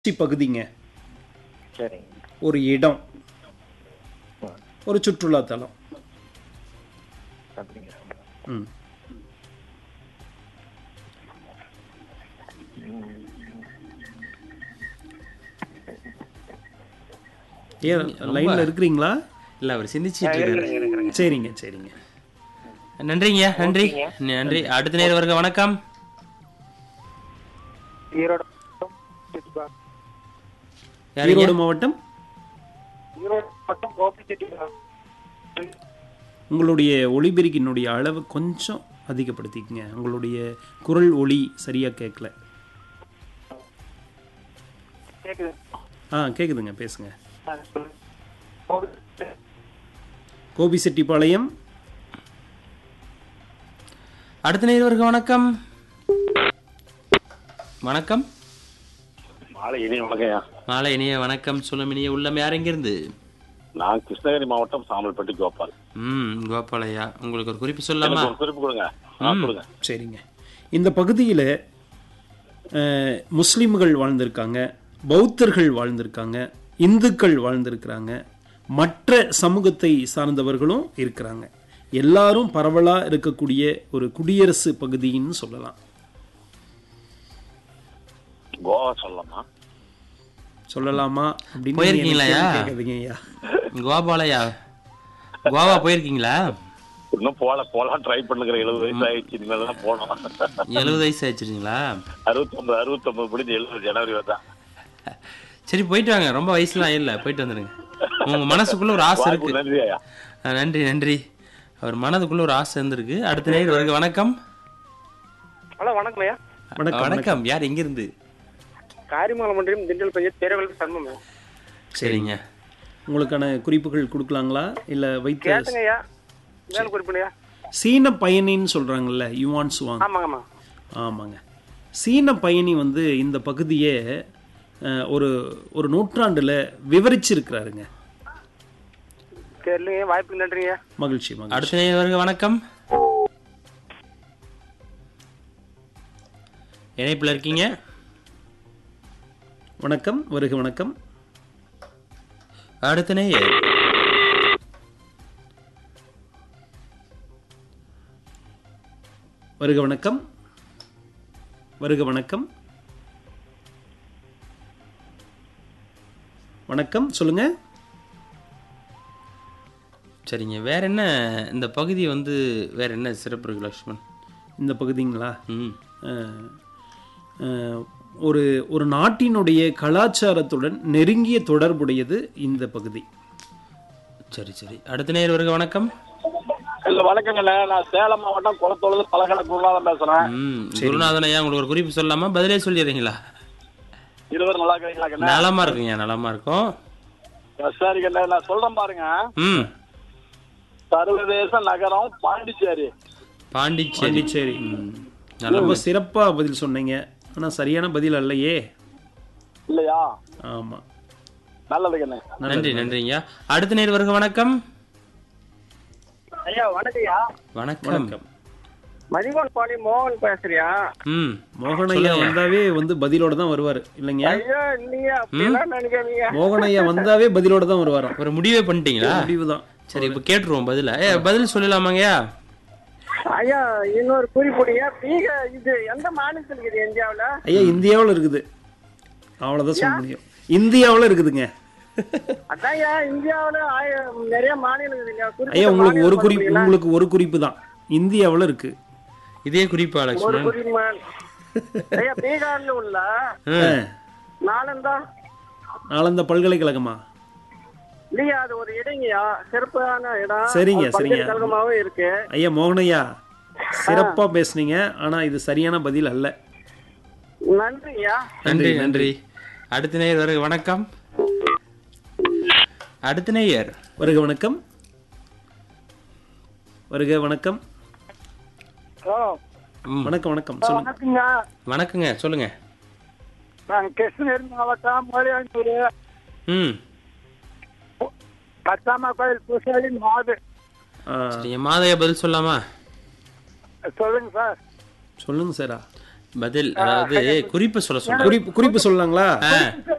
C பகுதிங்க சரிங்க ஒரு இடம் ஆ, ஒரு சுற்றுலாத்தலம் அப்படிங்க ம் ஏன் லைனில் இருக்கிறீங்களா இல்ல அவர் சிந்திச்சிட்டு இருக்காரு இருக்கிறேங்க சரிங்க சரிங்க நன்றிங்க நன்றி நன்றி அடுத்த நேரம் வருக வணக்கம் ஈரோடு யாருங்க ஈரோடு மாவட்டம் ஈரோடு மட்டும் கோபி செட்டி உங்களுடைய ஒளிபெருக்கினுடைய அளவு கொஞ்சம் அதிகப்படுத்திக்கங்க உங்களுடைய குரல் ஒளி சரியாக கேட்கல கேக்குது ஆ கேட்குதுங்க பேசுங்க ஆ, சொல்லுங்க. கோபி கோபிசெட்டிப்பாளையம் அடுத்த நேரம் வருக வணக்கம் வணக்கம் மாலை இனிய வணக்கம்யா மாலை இனிய வணக்கம் சொல்லும் இனிய உள்ளம் யார் எங்கிருந்து நான் கிருஷ்ணகிரி மாவட்டம் சாமல்பட்டி கோபால் ம் கோபாலையா உங்களுக்கு ஒரு குறிப்பு சொல்லலாமா எனக்கு ஒரு குறிப்பு கொடுங்க ஆ கொடுங்க சரிங்க இந்த பகுதியில் முஸ்லீம்கள் வாழ்ந்திருக்காங்க பௌத்தர்கள் வாழ்ந்திருக்காங்க இந்துக்கள் வாழ்ந்திருக்கிறாங்க மற்ற சமூகத்தை சார்ந்தவர்களும் இருக்கிறாங்க எல்லாரும் பரவலாக இருக்கக்கூடிய ஒரு குடியரசு பகுதின்னு சொல்லலாம் கோவா சொல்லலாமா சொல்லலாமா அப்படின்னு போயிருக்கீங்களாயா? நீங்க எனக்கு கேட்காதீங்க ஐயா கோபாலையா கோவா போயிருக்கீங்களா இன்னும் போல போலாம் ட்ரை பண்ணுங்கிற எழுபது வயசு ஆயிடுச்சு இனிமேல் தான் போனோம் எழுபது வயசு ஆயிடுச்சுங்களா அறுபத்தொன்பது அறுபத்தொன்பது முடிஞ்சு எழுபது ஜனவரி தான் சரி போயிட்டு வாங்க ரொம்ப வயசுலாம் இல்லை போயிட்டு வந்துடுங்க உங்க மனசுக்குள்ள ஒரு ஆசை இருக்கு நன்றி ஐயா ஆ, நன்றி நன்றி அவர் மனதுக்குள்ள ஒரு ஆசை இருந்திருக்கு அடுத்த நேரம் வருக வணக்கம் ஹலோ வணக்கம் ஐயா வணக்கம் வணக்கம் யார் எங்கிருந்து காரிமங்கலம் மன்றம் திண்டல் பையன் தேரவலுக்கு சண்மம் சரிங்க உங்களுக்கான குறிப்புகள் கொடுக்கலாங்களா இல்லை வைத்த கேட்டுங்க ஐயா மேல குறிப்பிடையா சீன பயணின்னு சொல்கிறாங்கல்ல யுவான் சுவாங் ஆமாங்க ஆமா ஆமாங்க சீன பயணி வந்து இந்த பகுதியை அஹ், ஒரு ஒரு நூற்றாண்டில் விவரிச்சிருக்கிறாருங்க தெரியலைங்க வாய்ப்புக்கு நன்றிங்க மகிழ்ச்சி மகிழ்ச்சி அடுத்த நேரம் வருக வணக்கம் இணைப்புல இருக்கீங்க வணக்கம் வருக வணக்கம் அடுத்த நேயர் வருக வணக்கம் வருக வணக்கம் வணக்கம் சொல்லுங்க சரிங்க வேற என்ன இந்த பகுதி வந்து வேற என்ன சிறப்பு இருக்கு லக்ஷ்மண் இந்த பகுதிங்களா ம் அஹ், அஹ், ஒரு ஒரு நாட்டினுடைய கலாச்சாரத்துடன் நெருங்கிய தொடர்புடையது இந்த பகுதி சரி சரி அடுத்த நேயர் வருக வணக்கம் இல்ல வணக்கங்கண்ணே நான் சேலம் மாவட்டம் குளத்தொழுது பலகட குருநாதன் பேசுறேன் ம் குருநாதன் ஐயா உங்களுக்கு ஒரு குறிப்பு சொல்லலாமா பதிலே சொல்லிடுறீங்களா இருவர் நல்லா இருக்கிறீங்களா நலமா இருக்குங்க நலமா இருக்கும் சரிங்கண்ணே நான் சொல்றேன் பாருங்க ம் சர்வதேச நகரம் பாண்டிச்சேரி பாண்டிச்சேரி பாண்டிச்சேரி ம் நல்ல ரொம்ப சிறப்பா பதில் சொன்னீங்க ஆனா சரியான பதில் அல்லையே இல்லையா ஆமா நல்லதுங்கண்ணே நன்றி நன்றிங்க அடுத்த நேர் வருக வணக்கம் ஐயா வணக்கம்யா வணக்கம் வணக்கம் மதிகோன் பாடி மோகன் பேசுறியா ம் மோகன் ஐயா வந்தாவே வந்து பதிலோட தான் வருவார் இல்லைங்க ஐயா இல்லையா அப்படிலாம் நினைக்காதீங்க மோகன் ஐயா வந்தாவே பதிலோட தான் வருவாராம் ஒரு முடிவே பண்ணிட்டீங்களா முடிவு தான் சரி இப்போ கேட்டுருவோம் பதில ஏ பதில் சொல்லலாமாங்கய்யா ஐயா இன்னொரு குறிப்புடைய பீக இது எந்த மாநிலத்தில் இருக்குது இந்தியாவுல ஐயா இந்தியாவில் இருக்குது அவ்வளோதான் சொல்ல முடியும் இந்தியாவில் இருக்குதுங்க அதான்யா இந்தியாவுல ஆய- நிறைய மாநிலம் இருக்குங்க குறிப்பிட்ட ஐயா உங்களுக்கு ஒரு மாநிலம் குறிப்பு சொல்றீங்களா? உங்களுக்கு ஒரு குறிப்பு தான் இந்தியாவில் இருக்கு இதே குறிப்பா ஒரு லக்ஷ்மணன் குறிப்பு ஐயா பீகார்ல உள்ள ம். நாலந்தா நாளந்த பல்கலைக்கழகமா இல்லையா அது ஒரு இடங்கயா சிறப்பான இடம் சரிங்க, அது சரிங்க. பல்கலைக்கழகமாவும் இருக்கு ஐயா மோகன் ஐயா சிறப்பாக பேசுனீங்க ஆனால் இது சரியான பதில் அல்ல நன்றியா நன்றி நன்றி அடுத்த நேயர் வருக வணக்கம் அடுத்த நேயர் வருக வணக்கம் வருக வணக்கம் ம் வணக்கம் வணக்கம் சொல்லுங்க வணக்கங்க வணக்கங்க சொல்லுங்க நான் கிருஷ்ணகிரி மாவட்டம் மலையாண்டூர் ம் கச்சாமா கோயில் பூசாரி மாது ஆ, சரி மாதையா பதில் சொல்லலாமா சொல்லுங்க சார் சொல்லுங்க சாரா பதில் அதாவது குறிப்பு சொல்ல சொல்றேன் குறிப்பு குறிப்பு சொல்லலாங்களா ஆ